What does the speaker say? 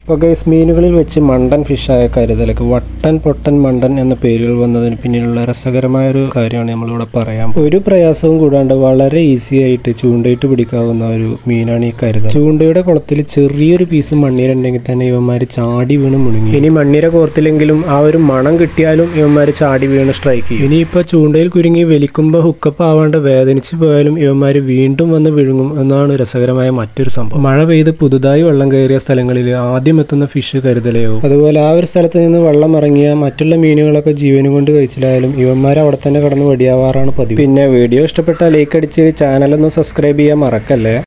ഇപ്പോൾ ഗൈസ് മീനുകളിൽ വെച്ച് മണ്ടൻ ഫിഷായ കരുതലക്ക് വട്ടൻ പൊട്ടൻ മണ്ടൻ എന്ന പേരുകൾ വന്നതിന് പിന്നിലുള്ള രസകരമായ ഒരു കാര്യമാണ് നമ്മളിവിടെ പറയാം ഒരു പ്രയാസവും കൂടാണ്ട് വളരെ ഈസി ആയിട്ട് ചൂണ്ടയിട്ട് പിടിക്കാവുന്ന ഒരു മീനാണ് ഈ കരുതൽ ചൂണ്ടയുടെ കുളത്തിൽ ചെറിയൊരു പീസ് മണ്ണീരുണ്ടെങ്കിൽ തന്നെ ഇവന്മാർ ചാടി വീണ് മുഴുങ്ങി ഇനി മണ്ണീര കോർത്തില്ലെങ്കിലും ആ ഒരു മണം കിട്ടിയാലും ഇവന്മാർ ചാടി വീണ് സ്ട്രൈക്ക് ചെയ്യും ഇനിയിപ്പോൾ ചൂണ്ടയിൽ കുരുങ്ങി വലിക്കുമ്പോൾ ഹുക്കപ്പ് ആവാണ്ട് വേദനിച്ച് പോയാലും ഇവന്മാർ വീണ്ടും വന്ന് വിഴുങ്ങും എന്നാണ് രസകരമായ മറ്റൊരു സംഭവം മഴ പെയ്ത് പുതുതായി വെള്ളം കയറിയ സ്ഥലങ്ങളിൽ ആദ്യം എത്തുന്ന ഫിഷ് കരുതലയോ അതുപോലെ ആ ഒരു സ്ഥലത്ത് നിന്ന് വെള്ളം ഇറങ്ങിയ മറ്റുള്ള മീനുകളൊക്കെ ജീവനും കൊണ്ട് കഴിച്ചിലായാലും ഇവന്മാർ അവിടെ തന്നെ കടന്ന് വെടിയാവാറാണ് പതിവ് പിന്നെ വീഡിയോ ഇഷ്ടപ്പെട്ടാൽ ലൈക്ക് അടിച്ച് ചാനലൊന്ന് സബ്സ്ക്രൈബ് ചെയ്യാൻ മറക്കല്ലേ